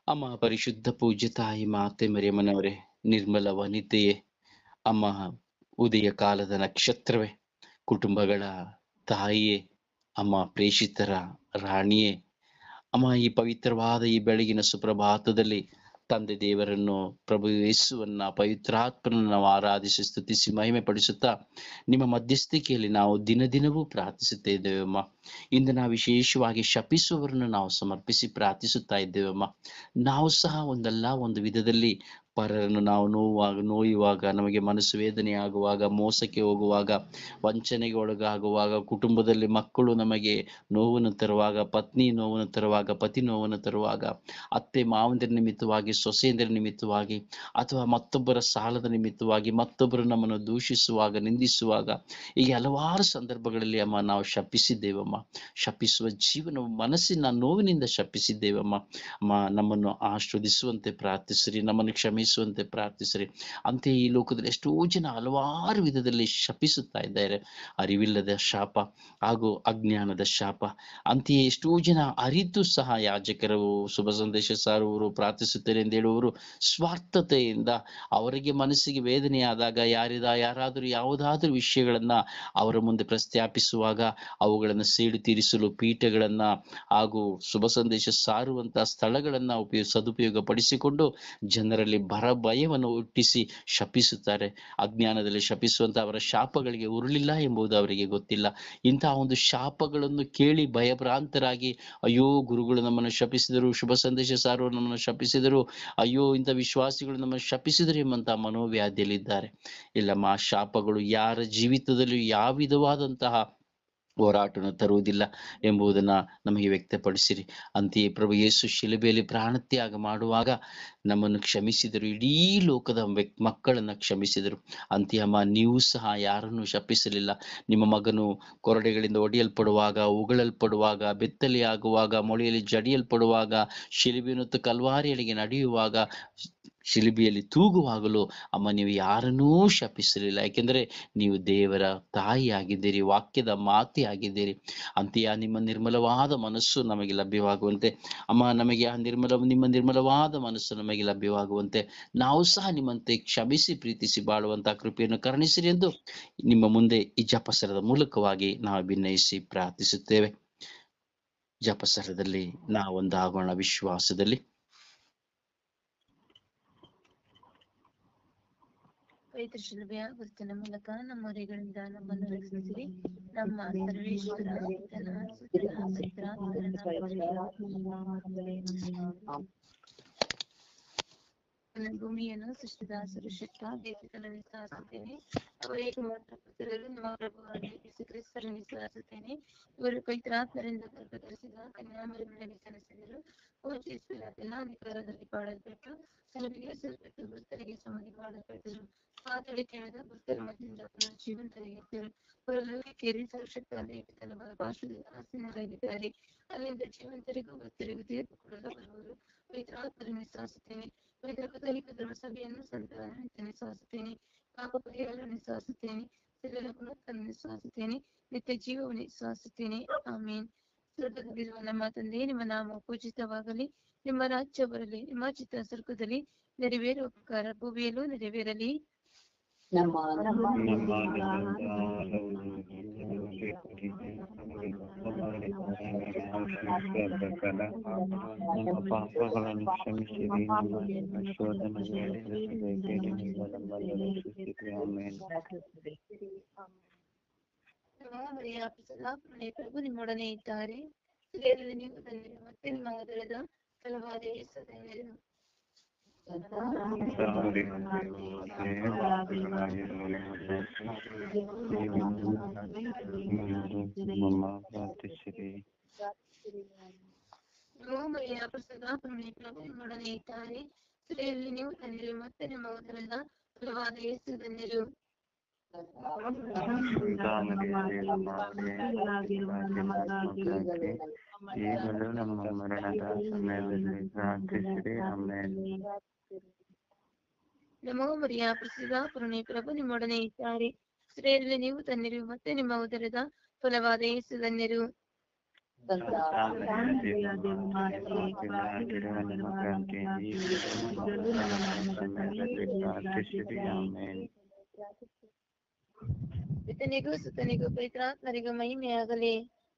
ಅಮ್ಮ ಪರಿಶುದ್ಧ ಪೂಜ್ಯ ತಾಯಿ ಮಾತೆ ಮರಿಯಮ್ಮನವರೇ ನಿರ್ಮಲ ವನಿತೆಯೇ ಅಮ್ಮ ಉದಯ ಕಾಲದ ನಕ್ಷತ್ರವೇ ಕುಟುಂಬಗಳ ತಾಯಿಯೇ ಅಮ್ಮ ಪ್ರೇಷಿತರ ರಾಣಿಯೇ ಅಮ್ಮ ಈ ಪವಿತ್ರವಾದ ಈ ಬೆಳಗಿನ ಸುಪ್ರಭಾತದಲ್ಲಿ ತಂದೆ ದೇವರನ್ನು ಪ್ರಭು ಯೇಸುವನ್ನ ಪವಿತ್ರಾತ್ಮನನ್ನು ನಾವು ಆರಾಧಿಸಿ ಸ್ತುತಿಸಿ ಮಹಿಮೆ ಪಡಿಸುತ್ತಾ ನಿಮ್ಮ ಮಧ್ಯಸ್ಥಿಕೆಯಲ್ಲಿ ನಾವು ದಿನ ದಿನವೂ ಪ್ರಾರ್ಥಿಸುತ್ತಾ ಇದ್ದೇವಮ್ಮ ಇಂದು ನಾವು ವಿಶೇಷವಾಗಿ ಶಪಿಸುವವರನ್ನು ನಾವು ಸಮರ್ಪಿಸಿ ಪ್ರಾರ್ಥಿಸುತ್ತಾ ಇದ್ದೇವಮ್ಮ ನಾವು ಸಹ ಒಂದಲ್ಲ ಒಂದು ವಿಧದಲ್ಲಿ ಪರರನ್ನು ನಾವು ನೋವುವಾಗ ನೋಯುವಾಗ ನಮಗೆ ಮನಸ್ಸು ವೇದನೆ ಆಗುವಾಗ ಮೋಸಕ್ಕೆ ಹೋಗುವಾಗ ವಂಚನೆಗೆ ಒಳಗಾಗುವಾಗ ಕುಟುಂಬದಲ್ಲಿ ಮಕ್ಕಳು ನಮಗೆ ನೋವನ್ನು ತರುವಾಗ ಪತ್ನಿ ನೋವನ್ನು ತರುವಾಗ ಪತಿ ನೋವನ್ನು ತರುವಾಗ ಅತ್ತೆ ಮಾವಂದಿರ ನಿಮಿತ್ತವಾಗಿ ಸೊಸೆಯಂದಿರ ನಿಮಿತ್ತವಾಗಿ ಅಥವಾ ಮತ್ತೊಬ್ಬರ ಸಾಲದ ನಿಮಿತ್ತವಾಗಿ ಮತ್ತೊಬ್ಬರು ನಮ್ಮನ್ನು ದೂಷಿಸುವಾಗ ನಿಂದಿಸುವಾಗ ಹೀಗೆ ಹಲವಾರು ಸಂದರ್ಭಗಳಲ್ಲಿ ಅಮ್ಮ ನಾವು ಶಪಿಸಿದ್ದೇವಮ್ಮ ಶಪಿಸುವ ಜೀವನವು ಮನಸ್ಸಿನ ನೋವಿನಿಂದ ಶಪಿಸಿದ್ದೇವಮ್ಮ ಅಮ್ಮ ನಮ್ಮನ್ನು ಆಶ್ರದಿಸುವಂತೆ ಪ್ರಾರ್ಥಿಸಿರಿ ನಮ್ಮನ್ನು ಕ್ಷಮಿಸುವಂತೆ ಪ್ರಾರ್ಥಿಸಿರಿ ಅಂತೆಯೇ ಈ ಲೋಕದಲ್ಲಿ ಎಷ್ಟೋ ಜನ ಹಲವಾರು ವಿಧದಲ್ಲಿ ಶಪಿಸುತ್ತಾ ಇದ್ದಾರೆ ಅರಿವಿಲ್ಲದ ಶಾಪ ಹಾಗೂ ಅಜ್ಞಾನದ ಶಾಪ ಅಂತೆಯೇ ಎಷ್ಟೋ ಜನ ಅರಿತು ಸಹ ಯಾಜಕರು ಶುಭ ಸಂದೇಶ ಸಾರುವವರು ಪ್ರಾರ್ಥಿಸುತ್ತೇನೆ ಎಂದು ಹೇಳುವವರು ಸ್ವಾರ್ಥತೆಯಿಂದ ಅವರಿಗೆ ಮನಸ್ಸಿಗೆ ವೇದನೆ ಆದಾಗ ಯಾರಿದ ಯಾರಾದರೂ ಯಾವುದಾದ್ರೂ ವಿಷಯಗಳನ್ನ ಅವರ ಮುಂದೆ ಪ್ರಸ್ತಾಪಿಸುವಾಗ ಅವುಗಳನ್ನು ಸೇಡು ತೀರಿಸಲು ಪೀಠಗಳನ್ನ ಹಾಗೂ ಶುಭ ಸಂದೇಶ ಸಾರುವಂತಹ ಸ್ಥಳಗಳನ್ನ ಉಪಯೋಗ ಸದುಪಯೋಗ ಪಡಿಸಿಕೊಂಡು ಜನರಲ್ಲಿ ಭರ ಭಯವನ್ನು ಹುಟ್ಟಿಸಿ ಶಪಿಸುತ್ತಾರೆ ಅಜ್ಞಾನದಲ್ಲಿ ಶಪಿಸುವಂತ ಅವರ ಶಾಪಗಳಿಗೆ ಉರುಳಿಲ್ಲ ಎಂಬುದು ಅವರಿಗೆ ಗೊತ್ತಿಲ್ಲ ಇಂತಹ ಒಂದು ಶಾಪಗಳನ್ನು ಕೇಳಿ ಭಯಭ್ರಾಂತರಾಗಿ ಅಯ್ಯೋ ಗುರುಗಳು ನಮ್ಮನ್ನು ಶಪಿಸಿದರು ಶುಭ ಸಂದೇಶ ಸಾರು ನಮ್ಮನ್ನು ಶಪಿಸಿದರು ಅಯ್ಯೋ ಇಂಥ ವಿಶ್ವಾಸಿಗಳು ನಮ್ಮನ್ನು ಶಪಿಸಿದರು ಎಂಬಂತಹ ಮನೋವ್ಯಾಧಿಯಲ್ಲಿದ್ದಾರೆ ಇಲ್ಲಮ್ಮ ಆ ಶಾಪಗಳು ಯಾರ ಜೀವಿತದಲ್ಲೂ ಯಾವ ವಿಧವಾದಂತಹ ಹೋರಾಟವನ್ನು ತರುವುದಿಲ್ಲ ಎಂಬುದನ್ನ ನಮಗೆ ವ್ಯಕ್ತಪಡಿಸಿರಿ ಅಂತೆಯೇ ಪ್ರಭು ಯೇಸು ಶಿಲುಬೆಯಲ್ಲಿ ಪ್ರಾಣತ್ಯಾಗ ಮಾಡುವಾಗ ನಮ್ಮನ್ನು ಕ್ಷಮಿಸಿದರು ಇಡೀ ಲೋಕದ ವ್ಯಕ್ ಮಕ್ಕಳನ್ನ ಕ್ಷಮಿಸಿದರು ಅಂತೆಯೇ ಅಮ್ಮ ನೀವು ಸಹ ಯಾರನ್ನು ಶಪಿಸಲಿಲ್ಲ ನಿಮ್ಮ ಮಗನು ಕೊರಡೆಗಳಿಂದ ಒಡೆಯಲ್ಪಡುವಾಗ ಉಗಳಲ್ಪಡುವಾಗ ಬೆತ್ತಲಿ ಆಗುವಾಗ ಮೊಳೆಯಲ್ಲಿ ಜಡಿಯಲ್ಪಡುವಾಗ ಶಿಲುಬೆನೊತ್ತು ಕಲ್ವಾರಿಯಲ್ಲಿಗೆ ನಡೆಯುವಾಗ ಶಿಲುಬೆಯಲ್ಲಿ ತೂಗುವಾಗಲೂ ಅಮ್ಮ ನೀವು ಯಾರನ್ನೂ ಶಪಿಸಲಿಲ್ಲ ಯಾಕೆಂದರೆ ನೀವು ದೇವರ ತಾಯಿಯಾಗಿದ್ದೀರಿ ವಾಕ್ಯದ ಮಾತೆ ಆಗಿದ್ದೀರಿ ಅಂತೆಯೇ ನಿಮ್ಮ ನಿರ್ಮಲವಾದ ಮನಸ್ಸು ನಮಗೆ ಲಭ್ಯವಾಗುವಂತೆ ಅಮ್ಮ ನಮಗೆ ಆ ನಿರ್ಮಲ ನಿಮ್ಮ ನಿರ್ಮಲವಾದ ಮನಸ್ಸು ನಮಗೆ ಲಭ್ಯವಾಗುವಂತೆ ನಾವು ಸಹ ನಿಮ್ಮಂತೆ ಕ್ಷಮಿಸಿ ಪ್ರೀತಿಸಿ ಬಾಳುವಂತಹ ಕೃಪೆಯನ್ನು ಕರುಣಿಸಿರಿ ಎಂದು ನಿಮ್ಮ ಮುಂದೆ ಈ ಜಪಸರದ ಮೂಲಕವಾಗಿ ನಾವು ಭಿನ್ನಯಿಸಿ ಪ್ರಾರ್ಥಿಸುತ್ತೇವೆ ಜಪಸರದಲ್ಲಿ ನಾವೊಂದಾಗೋಣ ವಿಶ್ವಾಸದಲ್ಲಿ ಪವಿತ್ರ ಶಿಲುಬೆಯ ಗುರುತಿನ ಮೂಲಕ ನಮ್ಮ ಹೊರೆಗಳಿಂದ ನಮ್ಮನ್ನು ರಕ್ಷಿಸಿರಿ ನಮ್ಮ ಸರ್ವೇಶ್ವರ ಪಿತನ ಸುತನ ಪವಿತ್ರಾತ್ಮನ ನನ್ನ ಭೂಮಿಯನ್ನು ಸೃಷ್ಟಿದಾಸರು ಶಕ್ತ ದೇಶದಲ್ಲಿ ವಿಶ್ವಾಸುತ್ತೇನೆ ಅವರಿಗೆ ಮಾತ್ರ ಪುತ್ರರು ನಮ್ಮ ಪ್ರಭುವಾದ ಯೇಸು ಕ್ರಿಸ್ತರನ್ನು ವಿಶ್ವಾಸುತ್ತೇನೆ ಇವರು ಪವಿತ್ರಾತ್ಮರಿಂದ ಗರ್ಭಧರಿಸಿದ ಕನ್ಯಾಮರಿಗಳಲ್ಲಿ ಜನಿಸಿದರು ಪೂಜಿಸುವ ಎಲ್ಲಾ ಅಧಿಕಾರದಲ್ಲಿ ಪಾಡಲ್ಪಟ್ಟು ಸಲುವಿಗೆ ಸಲ್ಪಟ್ಟು ವೃತ್ತರಿಗೆ ಸಮಾಧಿ ಮಾಡಲ್ಪಟ್ಟರು ಪಾತಳಿ ಕೇಳಿದ ವೃತ್ತರ ಮಧ್ಯದಿಂದ ಪುನಃ ಜೀವಂತರಿಗೆ ಎದ್ದರು ಪರಲೋಕಕ್ಕೇರಿ ಸರ್ವಶಕ್ತ ದೇವತನ ಭಾಷೆಯಲ್ಲಿ ಆಸೀನರಾಗಿದ್ದಾರೆ ಅಲ್ಲಿಂದ ಜೀವಂತರಿಗೂ ವೃತ್ತರಿಗೂ ತೀರ್ಪು ಕೊಡಲು ಬರುವರು ಪವಿತ್ರಾತ್ಮರನ್ನು ವಿಶ್ವಾಸುತ್ತೇನೆ ಪವಿತ್ರ ಕಥೋಲಿಕ ಧರ್ಮಸಭೆಯನ್ನು ಸಂತಾನವನ್ನು ವಿಶ್ವಾಸುತ್ತೇನೆ ಪಾಪ ಪರಿಹಾರವನ್ನು ವಿಶ್ವಾಸುತ್ತೇನೆ ಸಕಲ ಗುಣಗಳನ್ನು ವಿಶ್ವಾಸುತ್ತೇನೆ ನಿತ್ಯ ಜೀವವನ್ನು ವಿಶ್ವಾಸುತ್ತೇನೆ ಆಮೇನ್ ಸ್ವರ್ಗದಲ್ಲಿರುವ ನಮ್ಮ ತಂದೆ ನಿಮ್ಮ ನಾಮ ಪೂಜಿತವಾಗಲಿ ನಿಮ್ಮ ರಾಜ್ಯ ಬರಲಿ ನಿಮ್ಮ ಚಿತ್ತ ಸ್ವರ್ಗದಲ್ಲಿ ನೆರವೇರುವ ಪ್ರಕಾರ ಭೂಮಿಯಲ್ಲೂ ನೆರವೇರಲಿ ನಮ್ಮ ನಮ್ಮ ನಮ್ಮ ಪಾಪಗಳನ್ನು ಕ್ಷಮಿಸಿರಿ ನಮ್ಮ ಶೋಧನೆಗೆ ರಕ್ಷಿಸಿರಿ ಆಮೇಲೆ ಮರಿಯ ಸದಾ ಪ್ರಣಯ ಪ್ರಭು ನಿಮ್ಮೊಡನೆ ಇದ್ದಾರೆ ಸ್ತ್ರೀಯರಲ್ಲಿ ನೀವು ತಂದಿರಿ ಮತ್ತೆ ನಿಮ್ಮ ಉದರದ ಫಲವಾದ ಯೇಸು ಧನ್ಯರು ಪ್ರಾರ್ಥಿಸಿರಿ ನಮೋ ಮರಿಯ ಸದಾ ಪ್ರಣಯ ಪ್ರಭು ನಿಮ್ಮೊಡನೆ ಇದ್ದಾರೆ ಸ್ತ್ರೀಯರಲ್ಲಿ ನೀವು ತಂದಿರಿ ಮತ್ತೆ ನಿಮ್ಮ ಉದರದ ಫಲವಾದ ಯೇಸು ಧನ್ಯರು ಈಗಲೂ ನಮ್ಮ ಮರಣದ ಸಮಯದಲ್ಲಿ ಪ್ರಾರ್ಥಿಸಿರಿ ಆಮೇಲೆ ನಮೋ ಮರಿಯ ಪ್ರಸಿದ್ಧ ಪುರಣಿ ಪ್ರಭು ನಿಮ್ಮೊಡನೆ ಇದ್ದಾರೆ ಸ್ತ್ರೀಯರಲ್ಲಿ ನೀವು ತನ್ನಿರು ಮತ್ತೆ ನಿಮ್ಮ ಉದರದ ಫಲವಾದ ಯೇಸು ಧನ್ಯರು ಆಮೇನ್ ಪಿತನಿಗೂ ಸುತನಿಗೂ ಪವಿತ್ರಾತ್ಮರಿಗೂ ಮಹಿಮೆಯಾಗಲಿ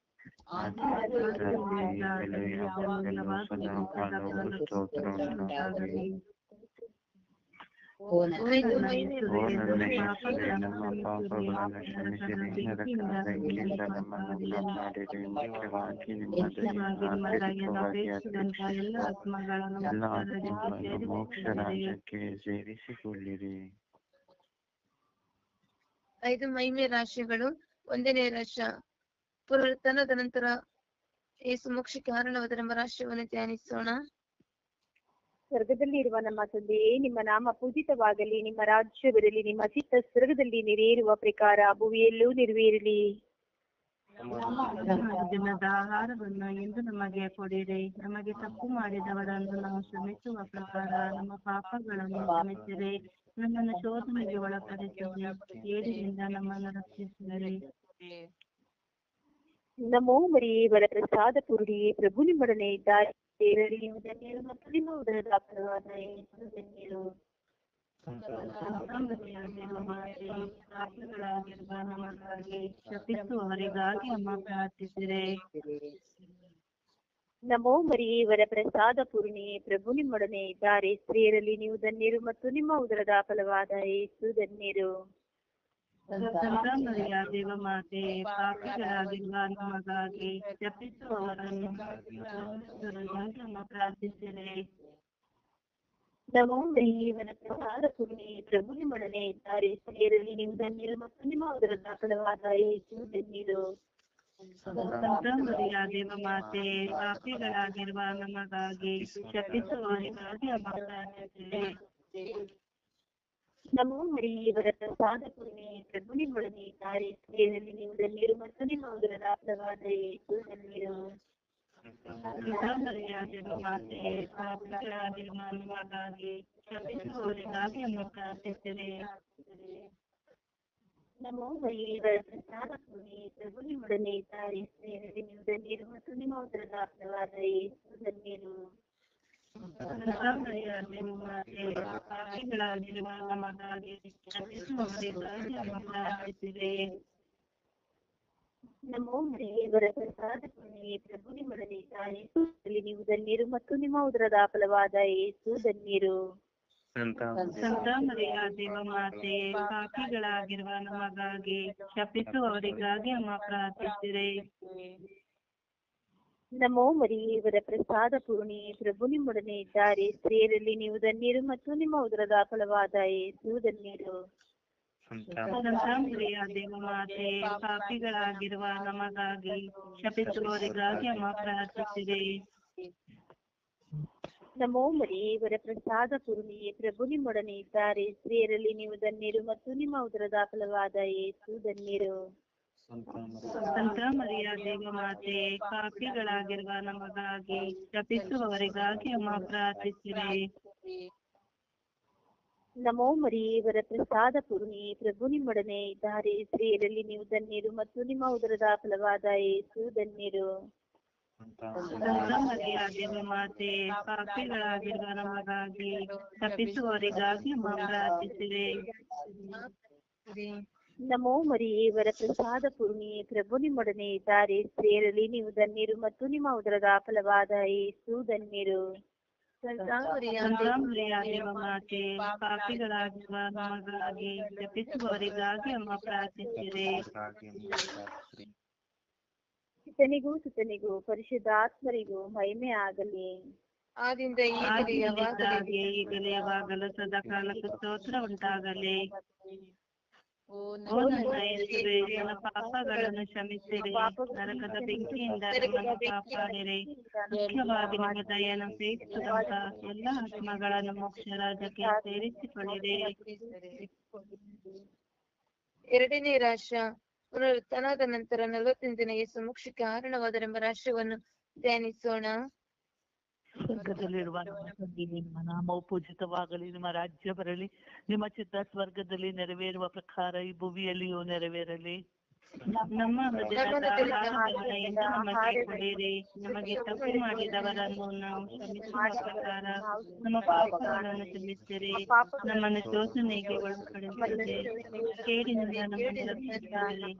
ಆಯ್ತು, ಮಹಿಮೆ ಓ ನನ್ನ ಯೇಸುವೆ, ನಮ್ಮ ಪಾಪಗಳನ್ನು ಕ್ಷಮಿಸಿರಿ ನರಕ ಬೆಂಕಿಯಿಂದ ನಮ್ಮನ್ನು ಕಾಪಾಡಿರಿ ಮುಖ್ಯವಾಗಿ ನಿಮ್ಮ ದಯೆಯಿಂದ ಆಶೀರ್ವಾದಿ ಎಲ್ಲ ಆತ್ಮಗಳನ್ನು ಎಲ್ಲ ಆತ್ಮಗಳನ್ನು ಮೋಕ್ಷ ರಾಜ್ಯಕ್ಕೆ ಸೇರಿಸಿಕೊಳ್ಳಿರಿ ಐದು ಮಹಿಮೆ ರಾಶಿಗಳು ಒಂದನೇ ರಾಶ ಪುನರುತ್ಥಾನದ ನಂತರ ಏಸು ಮೋಕ್ಷಕ್ಕೆ ಕಾರಣವಾದರೆಂಬ ರಾಶಿಯನ್ನು ಧ್ಯಾನಿಸೋಣ ಸ್ವರ್ಗದಲ್ಲಿ ಇರುವ ನಮ್ಮ ತಂದೆಯೇ ನಿಮ್ಮ ನಾಮ ಪೂಜಿತವಾಗಲಿ ನಿಮ್ಮ ರಾಜ್ಯ ಬರಲಿ ನಿಮ್ಮ ಚಿತ್ತ ಸ್ವರ್ಗದಲ್ಲಿ ನೆರವೇರುವ ಪ್ರಕಾರ ಭುವಿಯಲ್ಲೂ ನೆರವೇರಲಿ ದಿನದ ಆಹಾರವನ್ನು ಎಂದು ನಮಗೆ ಕೊಡಿರಿ ನಮಗೆ ತಪ್ಪು ಮಾಡಿದವರನ್ನು ನಾವು ಕ್ಷಮಿಸುವ ಪ್ರಕಾರ ನಮ್ಮ ಪಾಪಗಳನ್ನು ಕ್ಷಮಿಸಿರಿ ನಮ್ಮನ್ನು ಶೋಧನೆಗೆ ಒಳಪಡಿಸಿರಿ ಏಡಿನಿಂದ ನಮ್ಮನ್ನು ರಕ್ಷಿಸಿರಿ ನಮೋ ಮರಿಯೇ ವರಪ್ರಸಾದ ಪೂರ್ಣಿಯೇ ಪ್ರಭು ನಿಮ್ಮೊಡನೆ ಇದ್ದಾರೆ ದೇವರೇ, ನೀವು ಧನ್ಯರು ಮತ್ತು ನಿಮ್ಮ ಉದರದ ಫಲವಾದ ಯೇಸು ಧನ್ಯರು ಪಾಪಿಗಳಾಗಿರುವ ನಮಗಾಗಿ ಶಪಿಸುವವರಿಗಾಗಿ ಅಮ್ಮ ಪ್ರಾರ್ಥಿಸಿರಿ ನಮೋ ಮರಿಯೇ ವರಪ್ರಸಾದ ಪೂರ್ಣಿಯೇ ಪ್ರಭು ನಿಮ್ಮೊಡನೆ ಇದ್ದಾರೆ ಸ್ತ್ರೀಯರಲ್ಲಿ ನೀವು ಧನ್ಯರು ಮತ್ತು ನಿಮ್ಮ ಉದರದ ಫಲವಾದ ಯೇಸು ಧನ್ಯರು ಸಂತ ಮರಿಯ ದೇವಮಾತೆ ಪಾಪಿಗಳಾಗಿರುವ ನಮಗಾಗಿ ಶಪಿಸುವವರನ್ನು ಶಪಿಸುವವರಿಗಾಗಿ ಅಮ್ಮ ಪ್ರಾರ್ಥಿಸಿರಿ ನಮೋ ಮರಿಯೇ ವರಪ್ರಸಾದ ಪೂರ್ಣಿಯೇ ಪ್ರಭು ನಿಮ್ಮೊಡನೆ ಇದ್ದಾರೆ ಸ್ತ್ರೀಯರಲ್ಲಿ ನೀವು ಧನ್ಯರು ಮತ್ತು ನಿಮ್ಮ ಉದರದ ಫಲವಾದ ಯೇಸು ಧನ್ಯರು ಸಂತ ಮರಿಯ ದೇವಮಾತೆ ಪಾಪಿಗಳಾಗಿರುವ ನಮಗಾಗಿ ಶಪಿಸುವವರಿಗಾಗಿ ಅಮ್ಮ ಪ್ರಾರ್ಥಿಸಿರಿ ನಮೋ ಮರಿಯೇ ವರಪ್ರಸಾದ ಪೂರ್ಣಿಯೇ ಪ್ರಭು ನಿಮ್ಮೊಡನೆ ಇದ್ದಾರೆ ಸ್ತ್ರೀಯರಲ್ಲಿ ನೀವು ಧನ್ಯರು ಮತ್ತು ನಿಮ್ಮ ಉದರದ ಫಲವಾದ ಯೇಸು ಧನ್ಯರು ಸಂತ ಮರಿಯ ದೇವಮಾತೆ ಪಾಪಿಗಳಾಗಿರುವ ನಮಗಾಗಿ ಶಪಿಸುವವರಿಗಾಗಿ ಅಮ್ಮ ಪ್ರಾರ್ಥಿಸಿರಿ ನಮೋ ಮರಿಯೇ ವರಪ್ರಸಾದ ಪೂರ್ಣಿಯೇ ಪ್ರಭು ನಿಮ್ಮೊಡನೆ ಇದ್ದಾರೆ ಸ್ತ್ರೀಯರಲ್ಲಿ ನೀವು ಧನ್ಯರು ಮತ್ತು ನಿಮ್ಮ ಉದರದ ಫಲವಾದ ಯೇಸು ಧನ್ಯರು ಸಂತಾನಯ ದೇವಮಾತೆ ಪಾಪಿಗಳಾಗಿರುವ ನಮಗಾಗಿ ಶಪಿಸುವವರಿಗಾಗಿ ಅಮ್ಮ ಪ್ರಾರ್ಥಿಸಿರಿ ನಮೋ ಮರಿಯೇ ವರಪ್ರಸಾದ ಪೂರ್ಣಿಯೇ ಪ್ರಭು ನಿಮ್ಮೊಡನೆ ಇದ್ದಾರೆ ಸ್ತ್ರೀಯರಲ್ಲಿ ನೀವು ಧನ್ಯರು ಮತ್ತು ನಿಮ್ಮ ಉದರದ ಫಲವಾದ ಯೇಸು ಧನ್ಯರು ಸಂತ ಮರಿಯ ದೇವಮಾತೆ ಪಾಪಿಗಳಾಗಿರುವ ನಮಗಾಗಿ ಶಪಿಸುವವರಿಗಾಗಿ ಅಮ್ಮ ಪ್ರಾರ್ಥಿಸಿರಿ ನಮೋ ಮರಿಯೇ ವರಪ್ರಸಾದ ಪೂರ್ಣಿಯೇ ಪ್ರಭು ನಿಮ್ಮೊಡನೆ ಇದ್ದಾರೆ ಸ್ತ್ರೀಯರಲ್ಲಿ ನೀವು ಧನ್ಯರು ಮತ್ತು ನಿಮ್ಮ ಉದರದ ಫಲವಾದ ಯೇಸು ಧನ್ಯರು ಸಂತ ಮರಿಯ ದೇವಮಾತೆ ಪಾಪಿಗಳಾಗಿರುವ ನಮಗಾಗಿ ಶಪಿಸುವವರಿಗಾಗಿ ಅಮ್ಮ ಪ್ರಾರ್ಥಿಸಿರಿ ನಮೋ ಮರಿಯೇ ವರಪ್ರಸಾದ ಪೂರ್ಣಿಯೇ ಪ್ರಭು ನಿಮ್ಮೊಡನೆ ಇದ್ದಾರೆ ಸ್ತ್ರೀಯರಲ್ಲಿ ನೀವು ಧನ್ಯರು ಮತ್ತು ನಿಮ್ಮ ಉದರದ ಫಲವಾದ ಯೇಸು ಧನ್ಯರು ಸಂತ ಮರಿಯ ದೇವಮಾತೆ ಪಾಪಿಗಳಾಗಿರುವ ನಮಗಾಗಿ ಶಪಿಸುವವರಿಗಾಗಿ ಅಮ್ಮ ಪ್ರಾರ್ಥಿಸಿರಿ ನಮೋ ಮರಿಯೇ ವರಪ್ರಸಾದ ಪೂರ್ಣಿಯೇ ಪ್ರಭು ನಿಮ್ಮೊಡನೆ ಇದ್ದಾರೆ ಸ್ತ್ರೀಯರಲ್ಲಿ ನೀವು ಧನ್ಯರು ಮತ್ತು ನಿಮ್ಮ ಉದರದ ಫಲವಾದ ಯೇಸು ಧನ್ಯರು ಸಂತ ಮರಿಯ ದೇವಮಾತೆ ಪಾಪಿಗಳಾಗಿರುವ ನಮಗಾಗಿ ಶಪಿಸುವವರಿಗಾಗಿ ಅಮ್ಮ ಪ್ರಾರ್ಥಿಸಿರಿ ನಮೋ ಮರಿಯೇ ವರಪ್ರಸಾದ ಪೂರ್ಣಿಯೇ ಪ್ರಭು ನಿಮ್ಮೊಡನೆ ಇದ್ದಾರೆ ಸ್ತ್ರೀಯರಲ್ಲಿ ನೀವು ಧನ್ಯರು ಮತ್ತು ನಿಮ್ಮ ಉದರದ ಫಲವಾದ ಯೇಸು ಧನ್ಯರು ಸಂತ ಮರಿಯ ಸಂತ ಮರಿಯ ದೇವಮಾತೆ ಪಾಪಿಗಳಾಗಿರುವ ನಮಗಾಗಿ ಶಪಿಸುವವರಿಗಾಗಿ ಅಮ್ಮ ಪ್ರಾರ್ಥಿಸಿರಿ ಸುತನಿಗೂ ಸುತನಿಗೂ ಪರಿಶುದ್ಧಾತ್ಮರಿಗೂ ಮಹಿಮೆ ಆಗಲಿ ಆದಿಂದ ಈಗಲೇ ಯಾವಾಗಲೂ ಆಗಿದ್ದಾಗೆ ಈಗಲೇ ಯಾವಾಗಲೂ ಸದಾ ಕಾಲಕ್ಕೂ ಸ್ತೋತ್ರ ಉಂಟಾಗಲಿ ಓ ಓ ನನ್ನ ಯೇಸುವೇ ನನ್ನ ಪಾಪಗಳನ್ನು ಕ್ಷಮಿಸಿರಿ ನರಕದ ಬೆಂಕಿಯಿಂದ ನಮ್ಮನ್ನು ಕಾಪಾಡಿರಿ ಮುಖ್ಯವಾಗಿ ನಿಮ್ಮ ದಯೆಯನ್ನು ಅಪೇಕ್ಷಿಸಿದಂತ ಎಲ್ಲ ಆತ್ಮಗಳನ್ನು ಮೋಕ್ಷ ರಾಜ್ಯಕ್ಕೆ ಸೇರಿಸಿಕೊಳ್ಳಿರಿ ಎರಡನೇ ರಾಷ್ಟ್ರ ಪುನರುತ್ಥಾನದ ನಂತರ ನಲವತ್ತೊಂದು ದಿನ ಯೇಸು ಮೋಕ್ಷಕ್ಕೆ ಕಾರಣವಾದರೆಂಬ ರಾಷ್ಟ್ರವನ್ನು ಧ್ಯಾನಿಸೋಣ ಸ್ವರ್ಗದಲ್ಲಿರುವ ನಮ್ಮ ತಂದೆ ನಿಮ್ಮ ನಾಮವು ಪೂಜಿತವಾಗಲಿ ನಿಮ್ಮ ರಾಜ್ಯ ಬರಲಿ ನಿಮ್ಮ ಚಿತ್ತ ಸ್ವರ್ಗದಲ್ಲಿ ನೆರವೇರುವ ಪ್ರಕಾರ ಈ ಭುವಿಯಲ್ಲಿಯೂ ನೆರವೇರಲಿ ನಮ್ಮ ಹೃದಯದ ಆಹಾರವನ್ನು ಎಂದು ನಮಗೆ ಕೊಡಿರಿ ನಮಗೆ ತಪ್ಪು ಮಾಡಿದವರನ್ನು ನಾವು ಕ್ಷಮಿಸುವ ಪ್ರಕಾರ ನಮ್ಮ ಪಾಪಗಳನ್ನು ಕ್ಷಮಿಸಿರಿ ನಮ್ಮನ್ನು ಶೋಷಣೆಗೆ ಒಳಪಡಿಸಿರಿ ಕೇಡಿನಿಂದ ನಮ್ಮನ್ನು ರಕ್ಷಿಸಿರಿ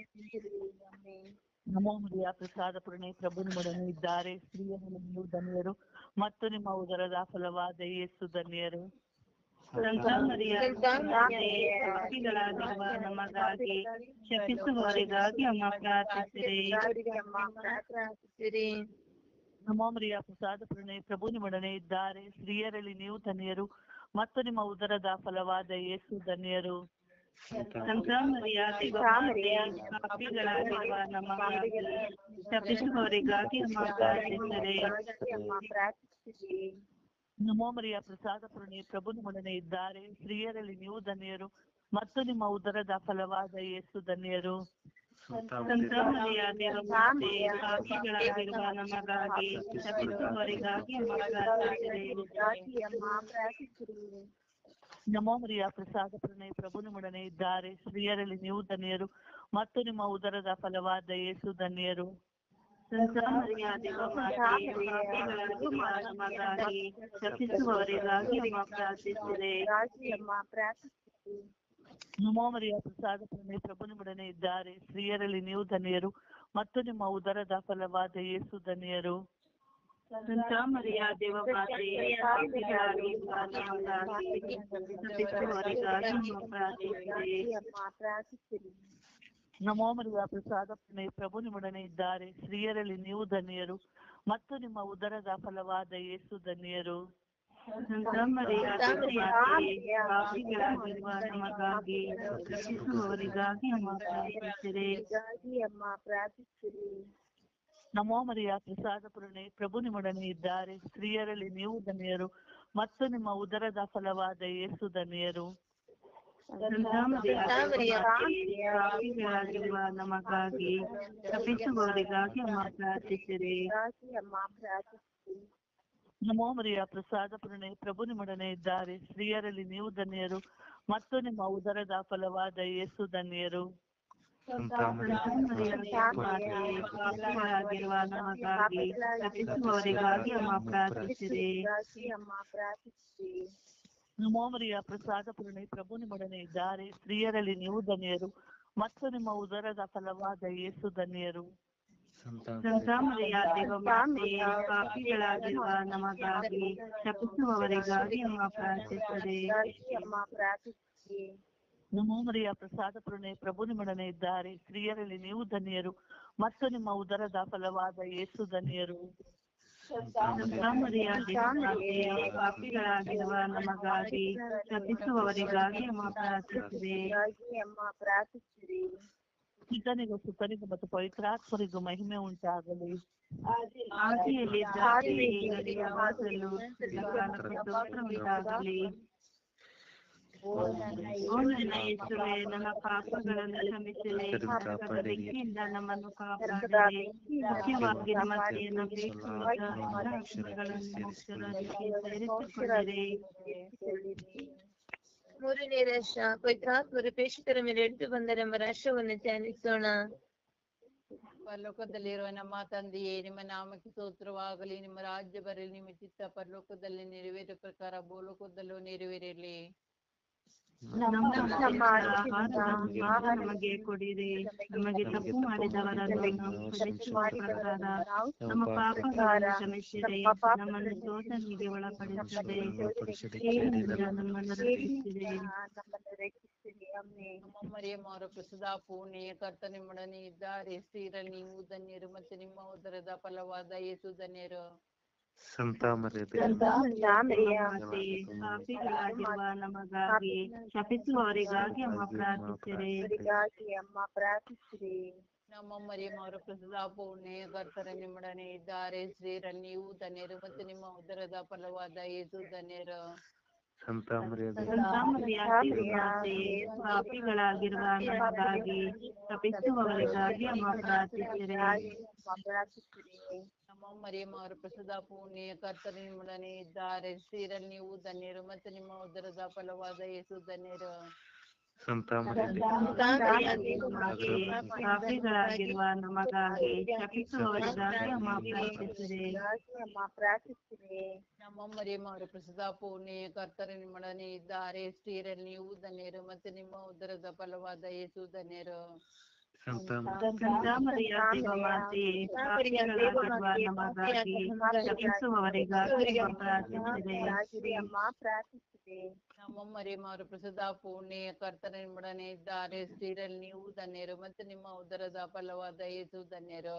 ನಮೋ ಮರಿಯ ಪ್ರಸಾದ ಪೂರ್ಣೆ ಪ್ರಭು ನಿಮ್ಮೊಡನೆ ಇದ್ದಾರೆ ಸ್ತ್ರೀಯರಲ್ಲಿ ನೀವು ಧನ್ಯರು ಮತ್ತು ನಿಮ್ಮ ಉದರದ ಫಲವಾದ ಯೇಸು ಧನ್ಯರು ಸಂತಾಮರಿಯ ಪಾಪಿಗಳಾಗಿರುವ ನಮಗಾಗಿ ಶಪಿಸುವವರಿಗಾಗಿ ಅಮ್ಮ ಪ್ರಾರ್ಥಿಸಿರಿ ಪ್ರಾರ್ಥಿಸಿರಿ ನಮೋ ಮರಿಯ ಪ್ರಸಾದ ಪೂರ್ಣೆ ಪ್ರಭು ನಿಮ್ಮೊಡನೆ ಇದ್ದಾರೆ ಸ್ತ್ರೀಯರಲ್ಲಿ ನೀವು ಧನ್ಯರು ಮತ್ತು ನಿಮ್ಮ ಉದರದ ಫಲವಾದ ಯೇಸು ಧನ್ಯರು ಸಂತಾಮರಿಯ ಪಾಪಿಗಳಾಗಿರುವ ನಮಗಾಗಿ ಶಪಿಸುವವರಿಗಾಗಿ ಅಮ್ಮ ಪ್ರಾರ್ಥಿಸಿರಿ ನಮೋ ಮರಿಯ ಪ್ರಸಾದ ಪೂರ್ಣೆ ಪ್ರಭು ನಿಮ್ಮೊಡನೆ ಇದ್ದಾರೆ ಸ್ತ್ರೀಯರಲ್ಲಿ ನೀವು ಧನ್ಯರು ಮತ್ತು ನಿಮ್ಮ ಉದರದ ಫಲವಾದ ಯೇಸು ಧನ್ಯರು ಸಂತಾಮರಿಯ ದೇವಮಾತೆ ಪಾಪಿಗಳಾಗಿರುವ ನಮಗಾಗಿ ಶಪಿಸುವವರಿಗಾಗಿ ಅಮ್ಮ ಪ್ರಾರ್ಥಿಸಿರಿ ನಮೋ ಮರಿಯ ಪ್ರಸಾದ ಪೂರ್ಣೆ ಪ್ರಭು ನಿಮ್ಮೊಡನೆ ಇದ್ದಾರೆ ಸ್ತ್ರೀಯರಲ್ಲಿ ನೀವು ಧನ್ಯರು ಮತ್ತು ನಿಮ್ಮ ಉದರದ ಫಲವಾದ ಯೇಸು ಧನ್ಯರು ಸಂತಾಮರಿಯ ದೇವಮಾತೆ ಪಾಪಿಗಳಾಗಿರುವ ನಮಗಾಗಿ ಶಪಿಸುವವರಿಗಾಗಿ ಅಮ್ಮ ಪ್ರಾರ್ಥಿಸಿರಿ ನಮೋ ಮರಿಯ ಪ್ರಸಾದ ಪೂರ್ಣೆ ಪ್ರಭು ನಿಮ್ಮೊಡನೆ ಇದ್ದಾರೆ ಸ್ತ್ರೀಯರಲ್ಲಿ ನೀವು ಧನ್ಯರು ಮತ್ತು ನಿಮ್ಮ ಉದರದ ಫಲವಾದ ಯೇಸು ಧನ್ಯರು ಸಂತಾಮರಿಯ ದೇವಮಾತೆ ಪಾಪಿಗಳಾಗಿರುವ ನಮಗಾಗಿ ಶಪಿಸುವವರಿಗಾಗಿ ಅಮ್ಮ ಪ್ರಾರ್ಥಿಸಿರಿ ನಮೋ ಮರಿಯ ಪ್ರಸಾದ ಪೂರ್ಣೆ ಪ್ರಭು ನಿಮ್ಮೊಡನೆ ಇದ್ದಾರೆ ಸ್ತ್ರೀಯರಲ್ಲಿ ನೀವು ಧನ್ಯರು ಮತ್ತು ನಿಮ್ಮ ಉದರದ ಫಲವಾದ ಯೇಸು ಧನ್ಯರು ಸಂತಾಮರಿಯ ದೇವಮಾತೆ ಪಾಪಿಗಳಾಗಿರುವ ನಮಗಾಗಿ ಶಪಿಸುವವರಿಗಾಗಿ ಅಮ್ಮ ಪ್ರಾರ್ಥಿಸಿರಿ ನಮೋ ಮರಿಯ ಪ್ರಸಾದ ಪೂರ್ಣೆ ಪ್ರಭು ನಿಮ್ಮೊಡನೆ ಇದ್ದಾರೆ ಸ್ತ್ರೀಯರಲ್ಲಿ ನೀವು ಧನ್ಯರು ಮತ್ತು ನಿಮ್ಮ ಉದರದ ಫಲವಾದ ಯೇಸು ಧನ್ಯರು ಸಂತಾಮರಿಯ ಪಾಪಿಗಳಾಗಿರುವ ನಮಗಾಗಿ ಶಪಿಸುವವರಿಗಾಗಿ ಅಮ್ಮ ಪ್ರಾರ್ಥಿಸಿರಿ ನಮೋ ಮರಿಯ ಪ್ರಸಾದ ಪೂರ್ಣೆ ಪ್ರಭು ನಿಮ್ಮೊಡನೆ ಇದ್ದಾರೆ ಸ್ತ್ರೀಯರಲ್ಲಿ ನೀವು ಧನ್ಯರು ಮತ್ತು ನಿಮ್ಮ ಉದರದ ಫಲವಾದ ಯೇಸು ಧನ್ಯರು ಸಂತಾಮರಿಯ ದೇವಮಾತೆ ಪಾಪಿಗಳಾಗಿರುವ ನಮಗಾಗಿ ಶಪಿಸುವವರಿಗಾಗಿ ಅಮ್ಮ ಪ್ರಾರ್ಥಿಸಿರಿ ನಮೋ ಮರಿಯ ಪ್ರಸಾದ ಪೂರ್ಣೆ ಪ್ರಭು ನಿಮ್ಮೊಡನೆ ಇದ್ದಾರೆ ಸ್ತ್ರೀಯರಲ್ಲಿ ನೀವು ಧನ್ಯರು ಮತ್ತು ನಿಮ್ಮ ಉದರದ ಫಲವಾದ ಯೇಸು ಧನ್ಯರು ಸಂತಾಮರಿಯ ದೇವಮಾತೆ ಪಾಪಿಗಳಾಗಿರುವ ನಮಗಾಗಿ ಶಪಿಸುವವರಿಗಾಗಿ ಅಮ್ಮ ಪ್ರಾರ್ಥಿಸಿರಿ ನಮೋ ಮರಿಯ ಪ್ರಸಾದ ಪೂರ್ಣೆ ಪ್ರಭು ನಿಮ್ಮೊಡನೆ ಇದ್ದಾರೆ ಸ್ತ್ರೀಯರಲ್ಲಿ ನೀವು ಧನ್ಯರು ಮತ್ತು ನಿಮ್ಮ ಉದರದ ಫಲವಾದ ಯೇಸು ಧನ್ಯರು ಸಂತಾಮರಿಯ ದೇವಮಾತೆ ಪಾಪಿಗಳಾಗಿರುವ ನಮಗಾಗಿ ಶಪಿಸುವವರಿಗಾಗಿ ಅಮ್ಮ ಪ್ರಾರ್ಥಿಸಿರಿ ಪಿತನಿಗೂ ಸುತನಿಗೂ ಮತ್ತು ಪವಿತ್ರಾತ್ಮರಿಗೂ ಮಹಿಮೆ ಉಂಟಾಗಲಿ ಆದಿಯಲ್ಲಿ ದಾರಿ ಯಾವಾಗಲೂ ಸ್ತೋತ್ರ ಉಂಟಾಗಲಿ ಓ ನನ್ನ ಯೇಸುವೆ ನನ್ನ ಪಾಪಗಳನ್ನು ಕ್ಷಮಿಸಿರಿ ಪಾಪದ ಬೆಂಕಿಯಿಂದ ನಮ್ಮನ್ನು ಕಾಪಾಡಿರಿ ಮುಖ್ಯವಾಗಿ ನಮ್ಮ ನಂಬಿಕೆಯಿಂದ ಆತ್ಮಗಳನ್ನು ಮುಕ್ತರಾಗಿ ಸೇರಿಸಿಕೊಳ್ಳಿರಿ ಮೂರನೇ ರಹಸ್ಯ ಪವಿತ್ರಾತ್ಮರು ಪ್ರೇಷಿತರ ಮೇಲೆ ಎದ್ದು ಬಂದರೆಂಬ ರಹಸ್ಯವನ್ನು ಧ್ಯಾನಿಸೋಣ ಪರಲೋಕದಲ್ಲಿರುವ ನಮ್ಮ ತಂದೆಯೇ ನಿಮ್ಮ ನಾಮಕ್ಕೆ ಸ್ತೋತ್ರವಾಗಲಿ ನಿಮ್ಮ ರಾಜ್ಯ ಬರಲಿ ನಿಮ್ಮ ಚಿತ್ತ ಪರಲೋಕದಲ್ಲಿ ನೆರವೇರುವ ಪ್ರಕಾರ ಭೂಲೋಕದಲ್ಲೂ ನೆರವೇರಲಿ ನಮ್ಮ ಆಹಾರ ನಮಗೆ ಕೊಡಿರಿ ನಮಗೆ ತಪ್ಪು ಮಾಡಿದವರನ್ನು ನಾವು ಕ್ಷಮಿಸುವ ಪ್ರಕಾರ ನಮ್ಮ ಪಾಪಗಳನ್ನು ಕ್ಷಮಿಸಿರಿ ನಮ್ಮನ್ನು ಶೋಧನೆಗೆ ಒಳಪಡಿಸದೆ ಕೇಡಿನಿಂದ ನಮ್ಮನ್ನು ರಕ್ಷಿಸಿರಿ ನಮ್ಮ ಮರಿಯಮ್ಮವರ ಪ್ರಸದ ಪೂರ್ಣೆಯ ಕರ್ತ ನಿಮ್ಮೊಡನೆ ಇದ್ದಾರೆ ಸ್ತ್ರೀರಲ್ಲಿ ನೀವು ಧನ್ಯರು ಮತ್ತು ನಿಮ್ಮ ಉದರದ ಫಲವಾದ ಯೇಸು ಧನ್ಯರು ಮಾತೆ, ಪಾಪಿಗಳಾಗಿರುವ ನಮಗಾಗಿ ಶಪಿಸುವವರಿಗಾಗಿ ಅಮ್ಮ ಪ್ರಾರ್ಥಿಸಿರಿ ನಮ್ಮ ಮರಿಯಮ್ಮವರ ಪ್ರಸದ ಪೂರ್ಣೆಯ ಕರ್ತರ ನಿಮ್ಮೊಡನೆ ಇದ್ದಾರೆ ಸ್ತ್ರೀರಲ್ಲಿ ನೀವು ಧನ್ಯರು ಮತ್ತು ನಿಮ್ಮ ಉದರದ ಫಲವಾದ ಯೇಸು ಧನ್ಯರು ಸಂತಾಮರಿಯಾಗಿ ಮಾತೆ, ಪಾಪಿಗಳಾಗಿರುವ ನಮಗಾಗಿ ಶಪಿಸುವವರಿಗಾಗಿ ಅಮ್ಮ ಪ್ರಾರ್ಥಿಸಿರಿ ನಮ್ಮ ಮರಿಯಮ್ಮವರ ಪ್ರಸದ ಪೂರ್ಣೆಯ ಕರ್ತರ ನಿಮ್ಮೊಡನೆ ಇದ್ದಾರೆ ಸ್ತ್ರೀರಲ್ಲಿ ನೀವು ಧನ್ಯರು ಮತ್ತು ನಿಮ್ಮ ಉದರದ ಫಲವಾದ ಯೇಸು ಧನ್ಯರು ಸಂತ ಮರಿಯ ಪಾಪಿಗಳಾಗಿರುವ ನಮಗಾಗಿ ಶಪಿಸುವವರಿಗಾಗಿ ಅಮ್ಮ ಪ್ರಾರ್ಥಿಸಿರಿ ಅಮ್ಮ ಪ್ರಾರ್ಥಿಸಿರಿ ನಮ್ಮ ಮರಿಯಮ್ಮ ಅವರ ಪ್ರಸಿದ್ಧ ಪೂರ್ಣಿ ಕರ್ತರು ನಿಮ್ಮೊಡನೆ ಇದ್ದಾರೆ ಸ್ತ್ರೀಯರಲ್ಲಿ ನೀವು ಧನ್ಯರು ಮತ್ತು ನಿಮ್ಮ ಉದರದ ಫಲವಾದ ಯೇಸು ಧನ್ಯರು ಸಂತ ಸಂತ ಮರಿಯ ದೇವಮಾತೆ ಪಾಪಿಗಳಾಗಿರುವ ನಮಗಾಗಿ ಶಪಿಸುವವರಿಗಾಗಿ ಅಮ್ಮ ಪ್ರಾರ್ಥಿಸಿರಿ ಅಮ್ಮ ಪ್ರಾರ್ಥಿಸಿರಿ ನಮ್ಮ ಮರಿಯಮ್ಮ ಅವರ ಪ್ರಸಿದ್ಧ ಪೂರ್ಣಿ ಕರ್ತರು ನಿಮ್ಮೊಡನೆ ಇದ್ದಾರೆ ಸ್ತ್ರೀಯರಲ್ಲಿ ನೀವು ಧನ್ಯರು ಮತ್ತು ನಿಮ್ಮ ಉದರದ ಫಲವಾದ ಯೇಸು ಧನ್ಯರು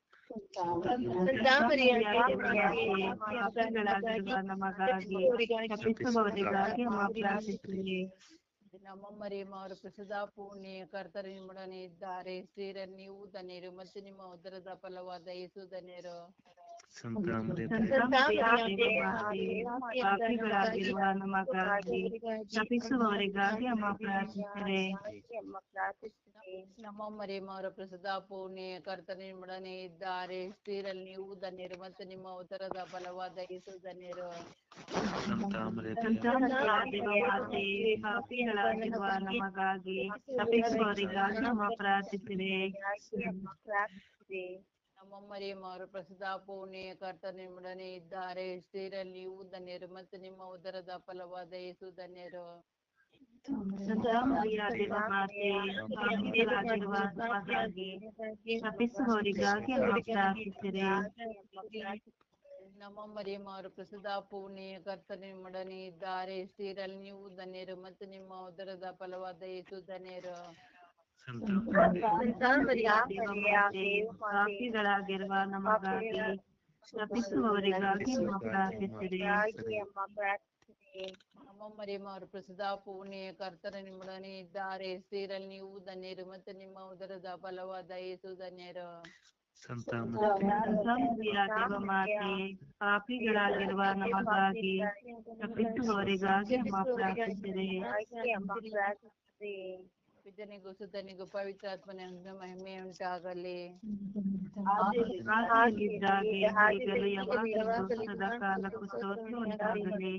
ಪಾಪಿಗಳಾಗಿರುವ ನಮಗಾಗಿ ಶಪಿಸುವವರಿಗಾಗಿ ಅಮ್ಮ ಪ್ರಾರ್ಥಿಸಿರಿ ನಮ್ಮ ಮರಿಯಮ್ಮ ಅವರ ಪ್ರಸಿದ್ಧ ಪೂರ್ಣಿ ಕರ್ತರು ನಿಮ್ಮೊಡನೆ ಇದ್ದಾರೆ ಸ್ತ್ರೀಯರಲ್ಲಿ ನೀವು ಧನ್ಯರು ಮತ್ತು ನಿಮ್ಮ ಉದರದ ಫಲವಾದ ಯೇಸು ಧನ್ಯರು ಸಂತ ಮರಿಯ ಸಂತ ಮರಿಯ ದೇವಮಾತೆ ಪಾಪಿಗಳಾಗಿರುವ ನಮಗಾಗಿ ಶಪಿಸುವವರಿಗಾಗಿ ಅಮ್ಮ ಪ್ರಾರ್ಥಿಸಿರಿ ಅಮ್ಮ ಪ್ರಾರ್ಥಿಸಿರಿ ನಮ್ಮ ಮರಿಯಮ್ಮ ಅವರ ಪ್ರಸಿದ್ಧ ಪೂರ್ಣಿ ಕರ್ತರು ನಿಮ್ಮೊಡನೆ ಇದ್ದಾರೆ ಸ್ತ್ರೀಯರಲ್ಲಿ ನೀವು ಧನ್ಯರು ಮತ್ತು ನಿಮ್ಮ ಉದರದ ಫಲವಾದ ಯೇಸು ಧನ್ಯರು ಸಂತ ಮರಿಯ ಸಂತ ಮರಿಯ ದೇವಮಾತೆ ಪಾಪಿಗಳಾಗಿರುವ ನಮಗಾಗಿ ಶಪಿಸುವವರಿಗಾಗಿ ಅಮ್ಮ ಪ್ರಾರ್ಥಿಸಿರಿ ಅಮ್ಮ ಪ್ರಾರ್ಥಿಸಿರಿ ನಮ್ಮ ಮರಿಯಮ್ಮ ಅವರ ಪ್ರಸಿದ್ಧ ಪೂರ್ಣಿ ಕರ್ತರು ನಿಮ್ಮೊಡನೆ ಇದ್ದಾರೆ ಸ್ತ್ರೀಯರಲ್ಲಿ ನೀವು ಧನ್ಯರು ಮತ್ತು ನಿಮ್ಮ ಉದರದ ಫಲವಾದ ಯೇಸು ಧನ್ಯರು ಸಂತ ಮರಿಯ ದೇವಮಾತೆ ಪಾಪಿಗಳಾಗಿರುವ ನಮಗಾಗಿ ಶಪಿಸುವವರಿಗಾಗಿ ಅಮ್ಮ ಪ್ರಾರ್ಥಿಸಿರಿ ನಮ್ಮ ಮರಿಯಮ್ಮ ಅವರ ಪ್ರಸಿದ್ಧ ಪೂರ್ಣಿ ಕರ್ತರು ನಿಮ್ಮೊಡನೆ ಇದ್ದಾರೆ ಸ್ತ್ರೀಯರಲ್ಲಿ ನೀವು ಧನ್ಯರು ಮತ್ತು ನಿಮ್ಮ ಉದರದ ಫಲವಾದ ಯೇಸು ಧನ್ಯರು ಸಂತ ಸಂತ ಮರಿಯ ದೇವಮಾತೆ ಪಾಪಿಗಳಾಗಿರುವ ನಮಗಾಗಿ ಶಪಿಸುವವರಿಗಾಗಿ ಅಮ್ಮ ಪ್ರಾರ್ಥಿಸಿರಿ ಅಮ್ಮ ಪ್ರಾರ್ಥಿಸಿರಿ ನಮ್ಮ ಮರಿಯಮ್ಮ ಅವರ ಪ್ರಸಿದ್ಧ ಪೂರ್ಣಿ ಕರ್ತರು ನಿಮ್ಮೊಡನೆ ಇದ್ದಾರೆ ಸ್ತ್ರೀಯರಲ್ಲಿ ನೀವು ಧನ್ಯರು ಮತ್ತು ನಿಮ್ಮ ಉದರದ ಫಲವಾದ ಯೇಸು ಧನ್ಯರು ಸಂತ ಸಂತ ಮರಿಯ ದೇವಮಾತೆ ಪಾಪಿಗಳಾಗಿರುವ ನಮಗಾಗಿ ಶಪಿಸುವವರಿಗಾಗಿ ಅಮ್ಮ ಪ್ರಾರ್ಥಿಸಿರಿ ಅಮ್ಮ ಪ್ರಾರ್ಥಿಸಿರಿ ಪಿತನಿಗೂ ಸುತನಿಗೂ ಪವಿತ್ರಾತ್ಮನಿಗೂ ಮಹಿಮೆ ಉಂಟಾಗಲಿ ಆಗಿದ್ದಾಗೆ ಈಗಲೂ ಯಾವಾಗಲೂ ಸದಾ ಕಾಲಕ್ಕೂ ಸ್ತೋತ್ರ ಉಂಟಾಗಲಿ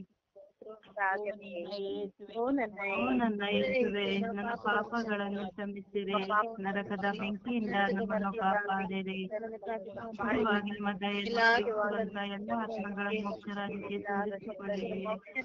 ಓ ನನ್ನ ಓ ನನ್ನ ಯೇಸುವೆ ನನ್ನ ಪಾಪಗಳನ್ನು ಕ್ಷಮಿಸಿರಿ ನರಕದ ಬೆಂಕಿಯಿಂದ ನಮ್ಮನ್ನು ಕಾಪಾಡಿರಿ ಮುಖ್ಯವಾಗಿ ನಿಮ್ಮ ದಯೆಯಿಂದ ಯೇಸುವಂತ ಎಲ್ಲ ಆತ್ಮಗಳನ್ನು ಮೋಕ್ಷರಾಜ್ಯಕ್ಕೆ ಸೇರಿಸಿಕೊಳ್ಳಿರಿ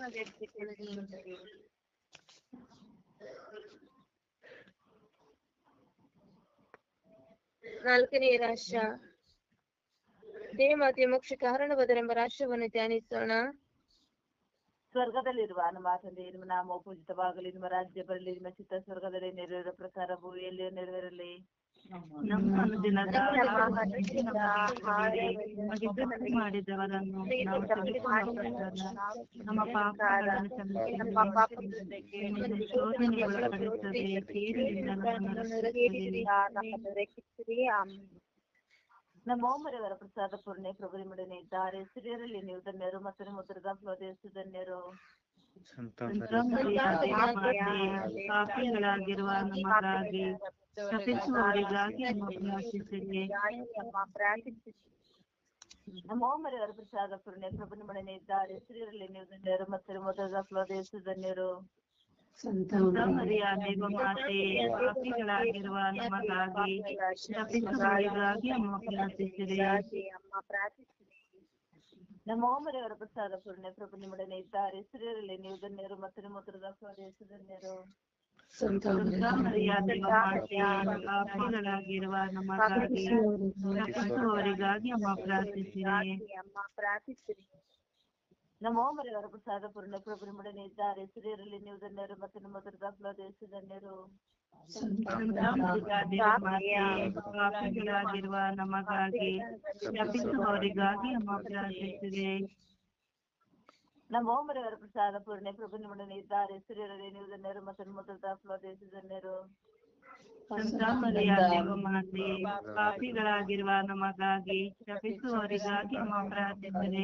ನಾಲ್ಕನೆಯ ರಾಷ್ಟ್ರ ದೇವಮಾತೆಯ ಮೋಕ್ಷ ಕಾರಣವಾದರೆಂಬ ರಾಷ್ಟ್ರವನ್ನು ಧ್ಯಾನಿಸೋಣ ಸ್ವರ್ಗದಲ್ಲಿರುವ ನಮ್ಮ ತಂದೆ ನಿಮ್ಮ ನಾಮ ಪೂಜಿತವಾಗಲಿ ನಿಮ್ಮ ರಾಜ್ಯ ಬರಲಿ ನಿಮ್ಮ ಚಿತ್ತ ಸ್ವರ್ಗದಲ್ಲಿ ನೆರವೇರುವ ಪ್ರಕಾರ ಭೂಮಿಯಲ್ಲಿಯೂ ನೆರವೇರಲಿ ನಮ್ಮ ಅನುದಿನದ ಆಹಾರವನ್ನು ನಮಗೆ ಕೊಡಿರಿ. ನಮಗೆ ತಪ್ಪು ಮಾಡಿದವರನ್ನು ನಾವು ಕ್ಷಮಿಸುವ ನಮ್ಮ ಪಾಪಗಳನ್ನು ಕ್ಷಮಿಸಿರಿ. ನಮ್ಮನ್ನು ಶೋಧನೆಗೆ ಒಳಪಡಿಸದೆ ಕೀಡಿನಿಂದ ನಮ್ಮನ್ನು ರಕ್ಷಿಸಿರಿ. ರಕ್ಷಿಸಿರಿ ಆಮೆನ್. ನಮ್ಮ ಓಮರವರ ಪ್ರಸಾದ ಪೂರ್ಣೆ ಪ್ರಭು ನಿಮ್ಮೊಡನೆ ಇದ್ದಾರೆ ಸ್ತ್ರೀಯರಲ್ಲಿ ನೀವು ಧನ್ಯರು ಮತ್ತು ನಿಮ್ಮ ಉದರದ ಫಲದೇಶು ಧನ್ಯರು ಸಂತ ಸಂತ ಮರಿಯ ದೇವಮಾತೆ, ಪಾಪಿಗಳಾಗಿರುವ ನಮಗಾಗಿ ಶಪಿಸುವವರಿಗಾಗಿ ಅಮ್ಮ ಪ್ರಾರ್ಥಿಸಿರಿ ಅಮ್ಮ ಪ್ರಾರ್ಥಿಸಿರಿ ನಮ್ಮ ಓಮರವರ ಪ್ರಸಾದ ಪೂರ್ಣೆ ಪ್ರಭು ನಿಮ್ಮೊಡನೆ ಇದ್ದಾರೆ ಸ್ತ್ರೀಯರಲ್ಲಿ ನೀವು ಧನ್ಯರು ಮತ್ತು ನಿಮ್ಮ ಉದರದ ಫಲದೇಶು ಧನ್ಯರು ಸಂತ ಮರಿಯ ದೇವಮಾತೆ ಪಾಪಿಗಳಾಗಿರುವ ನಮಗಾಗಿ ಶಪಿಸುವವರಿಗಾಗಿ ಅಮ್ಮ ಪ್ರಾರ್ಥಿಸಿರಿ ಅಮ್ಮ ಪ್ರಾರ್ಥಿಸಿರಿ ನಮ್ಮ ಓಮರವರ ಪ್ರಸಾದ ಪೂರ್ಣೆ ಪ್ರಭು ನಿಮ್ಮೊಡನೆ ಇದ್ದಾರೆ ಸ್ತ್ರೀಯರಲ್ಲಿ ನೀವು ಧನ್ಯರು ಮತ್ತು ನಿಮ್ಮ ಉದರದ ಫಲದೇಶು ಧನ್ಯರು ಸಂತ ಮರಿಯ ದೇವಮಾತೆ ಪಾಪಿಗಳಾಗಿರುವ ನಮಗಾಗಿ ಶಪಿಸುವವರಿಗಾಗಿ ಅಮ್ಮ ಪ್ರಾರ್ಥಿಸಿರಿ ಅಮ್ಮ ಪ್ರಾರ್ಥಿಸಿರಿ ನಮ್ಮ ಓಮರವರ ಪ್ರಸಾದ ಪೂರ್ಣ ಪ್ರಭು ನಿಮ್ಮೊಡನೆ ಇದ್ದಾರೆ ಸ್ತ್ರೀಯರಲ್ಲಿ ನೀವು ಧನ್ಯರು ಮತ್ತು ನಿಮ್ಮ ಉದರದ ಫಲದೇಶು ಧನ್ಯರು ಸಂತ ಮರಿಯ ದೇವಮಾತೆ ಪಾಪಿಗಳಾಗಿರುವ ನಮಗಾಗಿ ಶಪಿಸುವವರಿಗಾಗಿ ಅಮ್ಮ ಪ್ರಾರ್ಥಿಸಿರಿ ನಮ್ಮ ಓಮರವರ ಪ್ರಸಾದ ಪೂರ್ಣೆ ಪ್ರಭು ನಿಮ್ಮೊಡನೆ ಇದ್ದಾರೆ ಸ್ತ್ರೀಯರಲ್ಲಿ ನೀವು ಧನ್ಯರು ಮತ್ತು ನಿಮ್ಮ ಉದರದ ಫಲದೇಶು ಧನ್ಯರು ಸಂತ ಮರಿಯ ದೇವಮಾತೆ ಪಾಪಿಗಳಾಗಿರುವ ನಮಗಾಗಿ ಶಪಿಸುವವರಿಗಾಗಿ ಅಮ್ಮ ಪ್ರಾರ್ಥಿಸಿರಿ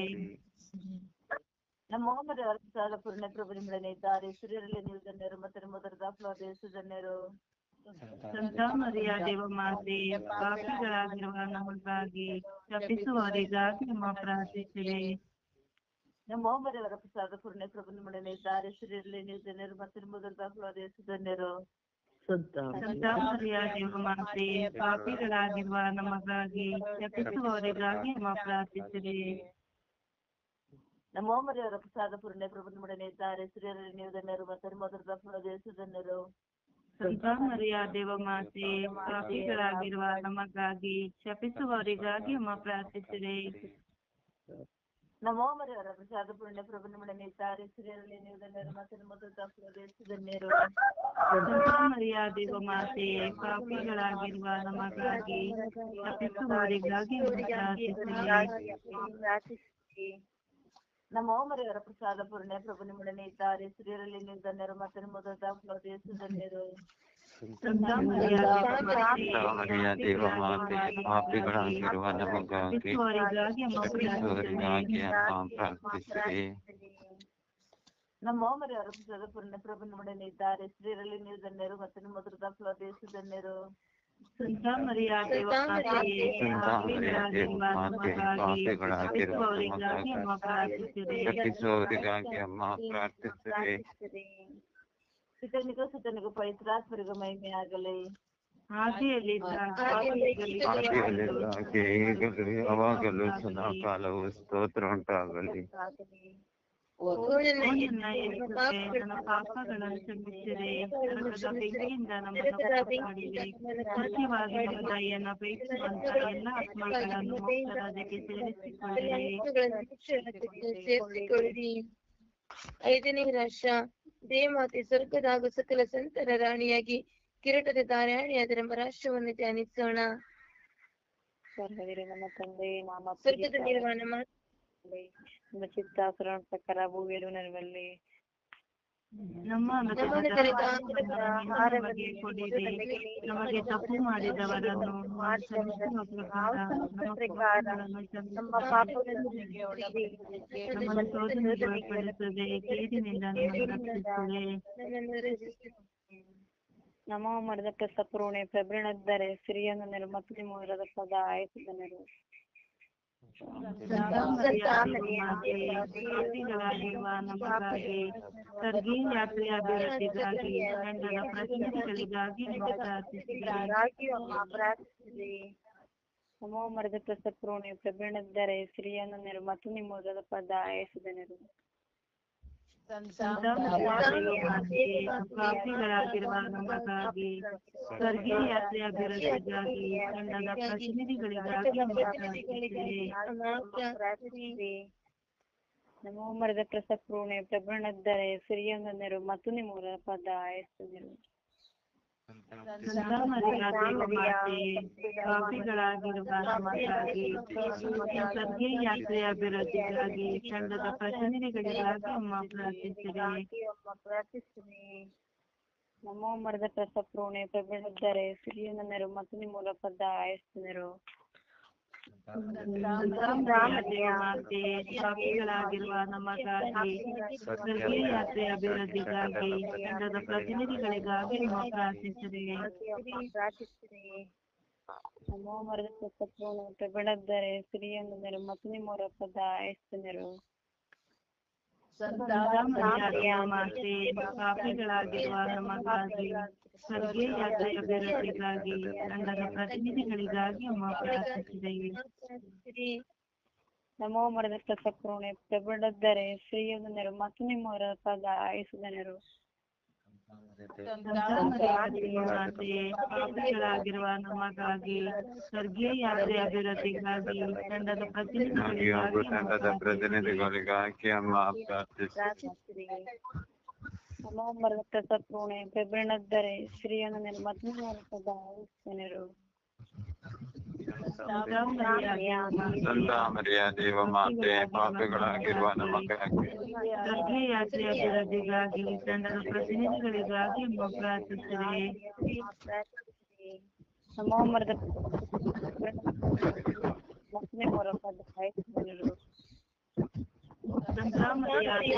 ನಮ್ಮ ಓಮರವರ ಪ್ರಸಾದ ಪೂರ್ಣೆ ಪ್ರಭು ನಿಮ್ಮೊಡನೆ ಇದ್ದಾರೆ ಸ್ತ್ರೀಯರಲ್ಲಿ ನೀವು ಧನ್ಯರು ಮತ್ತು ನಿಮ್ಮ ಉದರದ ಫಲದೇಶು ಧನ್ಯರು ಸಂತ ಮರಿಯ ದೇವಮಾತೆ ಪಾಪಿಗಳಾಗಿರುವ ನಮಗಾಗಿ ಶಪಿಸುವವರಿಗಾಗಿ ಅಮ್ಮ ಪ್ರಾರ್ಥಿಸಿರಿ ನಮ್ಮ ಮರಿಯವರ ಪ್ರಸಾದ ಪೂರ್ಣ ಪ್ರಭು ನಿಮ್ಮೊಡನೆ ಇದ್ದಾರೆ ಸ್ತ್ರೀಯರಲ್ಲಿ ನೀವು ಧನ್ಯರು ಮತ್ತು ನಿಮ್ಮ ಉದರದ ಫಲವಾದ ಯೇಸು ಧನ್ಯರು ಸಂತಾಮರಿಯ ದೇವಮಾತೆ ಪಾಪಿಗಳಾಗಿರುವ ನಮಗಾಗಿ ಶಪಿಸುವವರಿಗಾಗಿ ನಮ್ಮ ಪ್ರಾರ್ಥಿಸಿರಿ ನಮ್ಮ ಮರಿಯವರ ಪ್ರಸಾದ ಪೂರ್ಣ ಪ್ರಭು ನಿಮ್ಮೊಡನೆ ಇದ್ದಾರೆ ಸ್ತ್ರೀಯರಲ್ಲಿ ನೀವು ಧನ್ಯರು ಮತ್ತು ನಿಮ್ಮ ಉದರದ ಫಲವಾದ ಯೇಸು ಧನ್ಯರು ಸಂತಾಮರಿಯ ದೇವಮಾತೆ ಪಾಪಿಗಳಾಗಿರುವ ನಮಗಾಗಿ ಶಪಿಸುವವರಿಗಾಗಿ ನಮ್ಮ ಪ್ರಾರ್ಥಿಸಿರಿ ನಮ್ಮ ಮರಿಯವರ ಪ್ರಸಾದ ಪೂರ್ಣ ಪ್ರಭು ನಿಮ್ಮೊಡನೆ ಇದ್ದಾರೆ ಸ್ತ್ರೀಯರಲ್ಲಿ ನೀವು ಧನ್ಯರು ಮತ್ತು ನಿಮ್ಮ ಉದರದ ಫಲವಾದ ಯೇಸು ಧನ್ಯರು ಸಂತಾಮರಿಯ ದೇವಮಾತೆ ಪಾಪಿಗಳಾಗಿರುವ ನಮಗಾಗಿ ಶಪಿಸುವವರಿಗಾಗಿ ನಮ್ಮ ಪ್ರಾರ್ಥಿಸಿರಿ ನಮ್ಮ ಮರಿಯವರ ಪ್ರಸಾದ ಪೂರ್ಣ ಪ್ರಭು ನಿಮ್ಮೊಡನೆ ಇದ್ದಾರೆ ಸ್ತ್ರೀಯರಲ್ಲಿ ನೀವು ಧನ್ಯರು ಮತ್ತು ನಿಮ್ಮ ಉದರದ ಫಲವಾದ ಯೇಸು ಧನ್ಯರು ಸಂತಾಮರಿಯ ದೇವಮಾತೆ ಮರಿಯ ದೇವಮಾತೆ ಪಾಪಿಗಳಾಗಿರುವ ನಮಗಾಗಿ ಶಪಿಸುವವರಿಗಾಗಿ ನಮ್ಮ ಶಪಿಸುವವರಿಗಾಗಿ ಪ್ರಾರ್ಥಿಸಿರಿ ಅಮ್ಮ ಪ್ರಾರ್ಥಿಸಿರಿ ನಮ್ಮ ಮರಿಯವರ ಪ್ರಸಾದ ಪೂರ್ಣ ಪ್ರಭು ನಿಮ್ಮೊಡನೆ ಇದ್ದಾರೆ ಸ್ತ್ರೀಯರಲ್ಲಿ ನೀವು ಧನ್ಯರು ಮತ್ತು ನಿಮ್ಮ ಉದರದ ಫಲವಾದ ಯೇಸು ಧನ್ಯರು ಸಂತಾಮರಿಯ ದೇವಮಾತೆ ಪಾಪಿಗಳಾಗಿರುವ ನಮಗಾಗಿ ಶಪಿಸುವವರಿಗಾಗಿ ನಮ್ಮ ಪ್ರಾರ್ಥಿಸಿರಿ ಶಪಿಸುವವರಿಗಾಗಿ ಅಮ್ಮ ಪ್ರಾರ್ಥಿಸಿರಿ ಸುತನಿಗೂ ಸುತನಿಗೂ ಪವಿತ್ರಾತ್ಮರಿಗೂ ಮಹಿಮೆ ಆಗಲಿ ಹಾಗೆಯಲ್ಲಿದ್ದ ಆದಿಯಲ್ಲಿದ್ದಾಗೆ ಈಗಲೂ ಯಾವಾಗಲೂ ಸದಾ ಕಾಲವು ಸ್ತೋತ್ರ ಉಂಟಾಗಲಿ ಓ ನನ್ನ ಯೇಸುವೆ, ನನ್ನ ಪಾಪಗಳನ್ನು ಕ್ಷಮಿಸಿರಿ ನರಕದ ಬೆಂಕಿಯಿಂದ ನಮ್ಮನ್ನು ಕಾಪಾಡಿರಿ ಸತ್ಯವಾಗಿ ನಿಮ್ಮ ದಯೆಯನ್ನು ಅಪೇಕ್ಷಿಸುವಂತ ಎಲ್ಲ ಆತ್ಮಗಳನ್ನು ಮುಕ್ತ ರಾಜ್ಯಕ್ಕೆ ಸೇರಿಸಿಕೊಳ್ಳಿರಿ ಸೇರಿಸಿಕೊಳ್ಳಿರಿ ಐದನೇ ರಾಷ್ಟ್ರ ದೇವಮಾತೆ ಸ್ವರ್ಗದ ಹಾಗೂ ಸಕಲ ಸಂತರ ರಾಣಿಯಾಗಿ ಕಿರೀಟದ ಧಾರಾಣಿಯಾದ ನಮ್ಮ ರಾಷ್ಟ್ರವನ್ನು ಧ್ಯಾನಿಸೋಣ ಸ್ವರ್ಗದಲ್ಲಿ ನಮ್ಮ ತಂದೆ ನಾಮ ಸ್ವರ್ಗದಲ್ಲಿರುವ ನಮ್ಮ ನಮ್ಮ ಚಿತ್ತಾಸುರ ಪ್ರಕಾರ ಭೂಮಿಯಲ್ಲೂ ನೆರವಲ್ಲಿ ನಮ್ಮ ನಮ್ಮನ್ನು ಕರೆದ ಆಹಾರವನ್ನು ನಮಗೆ ಕೊಡಿರಿ ನಮಗೆ ತಪ್ಪು ಮಾಡಿದವರನ್ನು ನಾವು ಕ್ಷಮಿಸುವ ಪ್ರಕಾರ ನಮ್ಮ ಪಾಪಗಳನ್ನು ನಮ್ಮ ಕ್ಷಮಿಸಿರಿ. ಪಾಪಗಳನ್ನು ಕ್ಷಮಿಸಿರಿ. ನಮ್ಮನ್ನು ಶೋಧನೆಗೆ ಒಳಪಡಿಸದೆ ಕೇಡಿನಿಂದ ನಮ್ಮನ್ನು ರಕ್ಷಿಸಿರಿ ನಮ್ಮನ್ನು ರಕ್ಷಿಸಿರಿ. ನಮೋ ಮರದ ಪ್ರಸಪೂರ್ಣೆ ಪ್ರಬೃಣದ್ದರೆ ಸಿರಿಯನ್ನು ನೆರು ಮತ್ತು ನಿಮ್ಮ ಉದರದ ಪದ ಆಯಸಿದನರು ಪಾಪಿಗಳಾಗಿರುವ ನಮಗಾಗಿ ಸ್ವರ್ಗೀಯ ಯಾತ್ರೆಯ ಅಭಿವೃದ್ಧಿಗಾಗಿ ಗಂಡನ ಪ್ರತಿನಿಧಿಗಳಿಗಾಗಿ ನಾವು ಪ್ರಾರ್ಥಿಸಿರಿ ನಮೋ ಮರದ ಪ್ರಸಪೂರ್ಣೆ ಪ್ರಬೃಣದ್ದರೆ ಸಿರಿಯನ್ನು ನೆರು ಮತ್ತು ನಿಮ್ಮ ಉದರದ ಪದ ಆಯಸಿದನರು ಪಾಪಿಗಳಾಗಿರುವ ನಮಗಾಗಿ ಸ್ವರ್ಗೀಯ ಯಾತ್ರೆಯ ಅಭಿವೃದ್ಧಿಗಾಗಿ ಗಂಡನ ಪ್ರತಿನಿಧಿಗಳಿಗಾಗಿ ನಾವು ಪ್ರಾರ್ಥಿಸಿರಿ ನಮೋ ಮರದ ಪ್ರಸಪೂರ್ಣೆ ಪ್ರಬೃಣದ್ದರೆ ಸಿರಿಯನ್ನು ನೆರು ಮತ್ತು ನಿಮ್ಮ ಉದರದ ಪದ ಆಯಸಿದನರು ಮಾತೆ ಪಾಪಿಗಳಾಗಿರುವ ನಮಗಾಗಿ ಸ್ವರ್ಗೀಯ ಯಾತ್ರೆಯ ಅಭಿವೃದ್ಧಿಗಾಗಿ ತಂಡದ ಪ್ರತಿನಿಧಿಗಳಿಗಾಗಿ ಅಮ್ಮ ಪ್ರಾರ್ಥಿಸಿರಿ ನಮೋ ಮರದ ಪ್ರಸಪೂರ್ಣೆ ಪ್ರಬೃಣದ್ದರೆ ಸಿರಿಯನ್ನು ನೆರು ಮತ್ತು ನಿಮ್ಮ ಉದರದ ಪದ ಆಯಸಿದನರು ಮಾತೆ ಪಾಪಿಗಳಾಗಿರುವ ನಮಗಾಗಿ ಸ್ವರ್ಗೀಯ ಯಾತ್ರೆಯ ಅಭಿವೃದ್ಧಿಗಾಗಿ ತಂಡದ ಪ್ರತಿನಿಧಿಗಳಿಗಾಗಿ ಅಮ್ಮ ಪ್ರಾರ್ಥಿಸಿರಿ ನಮೋ ಮರದ ಪ್ರಸಪೂರ್ಣೆ ಪ್ರಬೃಣದ್ದರೆ ಸಿರಿಯನ್ನು ನೆರು ಮತ್ತು ನಿಮ್ಮ ಉದರದ ಪದ ಆಯಸಿದನರು ಮಾತೆ ಪಾಪಿಗಳಾಗಿರುವ ನಮಗಾಗಿ ಸ್ವರ್ಗೀಯ ಯಾತ್ರೆಯ ಅಭಿವೃದ್ಧಿಗಾಗಿ ತಂಡದ ಪ್ರತಿನಿಧಿಗಳಿಗಾಗಿ ಅಮ್ಮ ಪ್ರಾರ್ಥಿಸಿರಿ ನಮೋ ಮರದ ಪ್ರಸಪೂರ್ಣೆ ಪ್ರಬೃಣದ್ದರೆ ಸಿರಿಯನ್ನು ನೆರು ಮತ್ತು ನಿಮ್ಮ ಉದರದ ಪದ ಆಯಸಿದನರು ಮಾತೆ ಪಾಪಿಗಳಾಗಿರುವ ನಮಗಾಗಿ ಸ್ವರ್ಗೀಯ ಯಾತ್ರೆಯ ಅಭಿವೃದ್ಧಿಗಾಗಿ ತಂಡದ ಹಾಗೂ ಪ್ರತಿನಿಧಿಗಳಿಗಾಗಿ ಅಮ್ಮ ತಂಡದ ಪ್ರಾರ್ಥಿಸಿರಿ. ಪ್ರತಿನಿಧಿಗಳಿಗಾಗಿ ಅಮ್ಮ ಪ್ರಾರ್ಥಿಸಿ ನಮೋ ಮರದ ಪ್ರಸಪೂರ್ಣೆ ಪ್ರಬೃಣದ್ದರೆ ಸಿರಿಯನ್ನು ನೆರು ಮತ್ತು ನಿಮ್ಮ ಉದರದ ಪದ ಆಯಸಿದನರು ಸಂತ ಮರಿಯ ದೇವ ಮಾತೆ ಪಾಪಿಗಳಾಗಿರುವ ನಮಗಾಗಿ ಸ್ವರ್ಗೀಯ ಯಾತ್ರೆಯ ಅಭಿವೃದ್ಧಿಗಾಗಿ ತಂಡದ ಪ್ರತಿನಿಧಿಗಳಿಗಾಗಿ ಅಮ್ಮ ಪ್ರಾರ್ಥಿಸಿರಿ ನಮೋ ಮರದ ಮತ್ತು ನಿಮ್ಮ ಉದರದ ಪದ ಆಯಸಿದನರು ಸಂತ ಮರಿಯ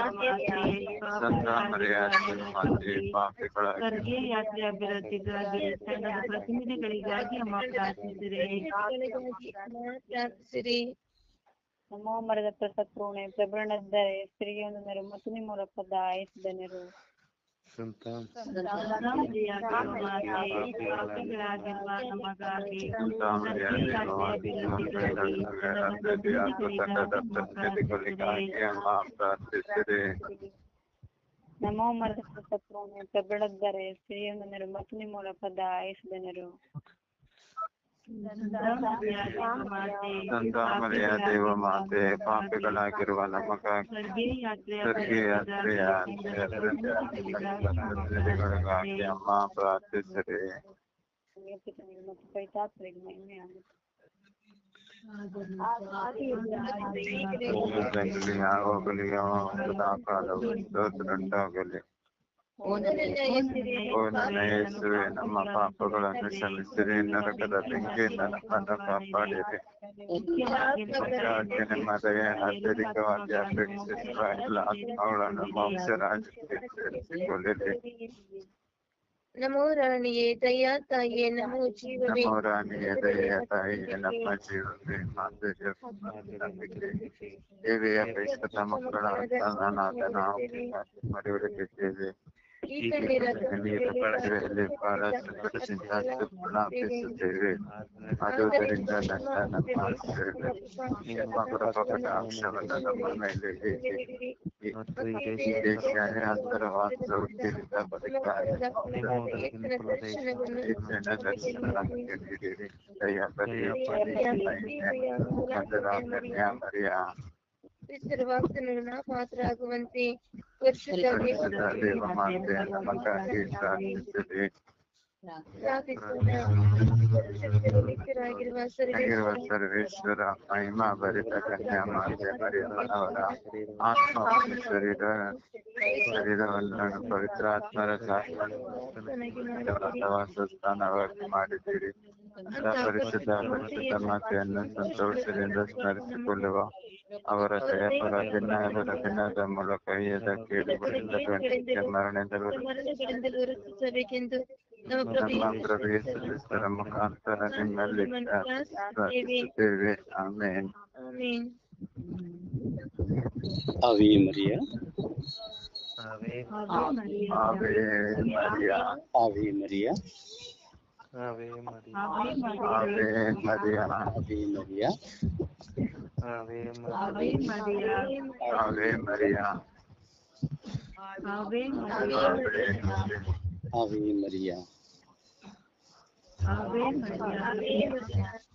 ಮಾತೆ ಸಂತ ಮರಿಯ ದೇವ ಮಾತೆ ಪಾಪಿಗಳಾಗಿ ಸ್ವರ್ಗೀಯ ಯಾತ್ರೆಯ ಅಭಿವೃದ್ಧಿಗಾಗಿ ತಂಡದ ಪ್ರತಿನಿಧಿಗಳಿಗಾಗಿ ಅಮ್ಮ ಪ್ರಾರ್ಥಿಸಿರಿ ಪ್ರಾರ್ಥಿಸಿರಿ ನಮೋ ಮರದ ಪ್ರಸಾದ ಪೂರ್ಣೆ ಪ್ರಭುಣದ್ದಾರೆ ಸ್ತ್ರೀಗೆ ಒಂದು ನೆರು ಮತ್ತು ನಿಮ್ಮ ಮೂಲಕದ ಆಯಸಿದ ನೆರು ಸಂತಾನ ಪಾಪಿಗಳಾಗಿರುವ ನಮಗಾಗಿ ಪ್ರಾರ್ಥಿಸಿರಿ ನಮೋ ಮರದ ಪ್ರಸಾದ ಪೂರ್ಣೆ ಪ್ರಭುಣದ್ದಾರೆ ಸ್ತ್ರೀಗೆ ಒಂದು ನೆರು ಮತ್ತು ನಿಮ್ಮ ಮೂಲಕದ ಆಯಸಿದ ನೆರು ಸಂತಾಮರಿಯ ದೇವ ಮಾತೆ ಪಾಪಿಗಳಾಗಿರುವ ನಮಗಾಗಿ ಸ್ವರ್ಗೀಯ ಯಾತ್ರೆಯ ಗಳಿಗಾಗಿ ಅಮ್ಮ ಪ್ರಾರ್ಥಿಸಿರಿ ಮತ್ತು ಪವಿತ್ರಾತ್ಮರಿಗೆ ಮಹಿಮೆ ಆಗುತ್ತೆ ಹೋಗಲಿ ಯಾವಾಗಲಿ ಸದಾ ಕಾಲವು ಸ್ತೋತ್ರವುಂಟಾಗಲಿ ಓ ನನ್ನ ಯೇಸುವೆ ನಮ್ಮ ಪಾಪಗಳನ್ನು ಕ್ಷಮಿಸಿರಿ ನರಕದ ಬೆಂಕಿಯಿಂದ ನಮ್ಮನ್ನು ಕಾಪಾಡಿರಿ ಯಾಕೆ ನಿಮ್ಮ ದಯೆ ಅತ್ಯಧಿಕವಾಗಿ ಅಪೇಕ್ಷಿಸುವ ಎಲ್ಲ ಆತ್ಮಗಳನ್ನು ಮೋಕ್ಷ ರಾಜ್ಯಕ್ಕೆ ಸೇರಿಸಿಕೊಳ್ಳಿರಿ ನಮೋ ರಾಣಿಯೇ ದಯಾ ತಾಯಿಯೇ ನಮೋ ಜೀವವೇ ನಮ್ಮ ರಾಣಿಯ ದಯೆಯ ತಾಯಿಗೆ ನಮ್ಮ ಜೀವವೇ ಮಾತೆಯ ನಂಬಿಕೆ ದೇವಿಯ ಕ್ರೈಸ್ತ ಮಕ್ಕಳ ನಾನಾದ ನಾವು ಮರೆಯುತ್ತಿದ್ದೇವೆ ಈ ಕಣ್ಣೀರ ನೀರು ಪಡೆಯುವಲ್ಲಿ ಬಹಳ ಸಂಕಟದಿಂದ ಪ್ರಾರ್ಥಿಸುತ್ತೇವೆ ಆದುದರಿಂದ ನನ್ನ ನಮ್ಮ ಆಶ್ರಯವೇ ನಿಮ್ಮ ಕೃಪಕಟ ಅಂಶವನ್ನು ನಮ್ಮ ಮೇಲೆ ಇರಿಸಿರಿ. ಈ ದೇಶ ಅಂತರವಾಸದಿಂದ ಬದುಕಾಯ ಹೆಚ್ಚಿನ ದರ್ಶನ ನಮಗೆ ನೀಡಿರಿ ದಯ ಬರೆಯ ಮರಿಯ ವಿಸ್ತರವಾಗ್ತನ ಮಾತ್ರ ಆಗುವಂತೆ ಪರಿಶುದ್ಧ ಪರಿಶುದ್ಧ ದೇವ ಮಾತೆ ನಮಗಾಗಿ ಪ್ರಾರ್ಥಿಸಿರಿ ಪ್ರಾರ್ಥಿಸೋಣ ಸರ್ವಶಕ್ತರಾಗಿರುವ ಆಗಿರುವ ಸರ್ವೇಶ್ವರ ಸರ್ವೇಶ್ವರ ಮಹಿಮಾ ಭರಿತ ಕನ್ಯಾ ಮಾತೆ ಮರಿಯಮ್ಮನವರ ಆತ್ಮ ಮತ್ತು ಶರೀರ ಶರೀರವನ್ನು ಪವಿತ್ರಾತ್ಮರ ವಾಸಸ್ಥಾನವಾಗಿ ಮಾಡಿದ್ದೀರಿ ಅಂತ ಪರಿಶುದ್ಧ ಪರಿಶುದ್ಧ ಮಾತೆಯನ್ನು ಸಂತೋಷದಿಂದ ಸ್ಮರಿಸಿಕೊಳ್ಳುವ ಅವರ ದಯಪರ ಭಿನ್ನದ ಭಿನ್ನದ ಮೂಲಕ ಎದ ಕೇಳುವುದರಿಂದ ಮರಣದಿಂದಲೂ ಮರಣಗಳಿಂದಲೂ ರಕ್ಷಿಸಬೇಕೆಂದು ನಮ್ಮ ಪ್ರಭು ನಮ್ಮ ಪ್ರಭು ಯೇಸು ಕ್ರಿಸ್ತರ ಮುಖಾಂತರ ನಿಮ್ಮಲ್ಲಿ ಪ್ರಾರ್ಥಿಸುತ್ತೇವೆ ಆಮೇನ್ ಆಮೆನ್ ಅವೇ ಮರಿಯ ಆವೆ ಆವೆ ಮರಿಯ ಆವೆ ಮರಿಯ ಆವೆ ಮರಿ ಆವೆ ಮರಿಯ ಆವೆ ಮರಿಯ ಆವೆ ಆವೆ ಮರಿಯ ಆವೆ ಮರಿಯ ಆವೆ ಆವೆ ಮರಿಯ ಆವೆ ಮರಿಯ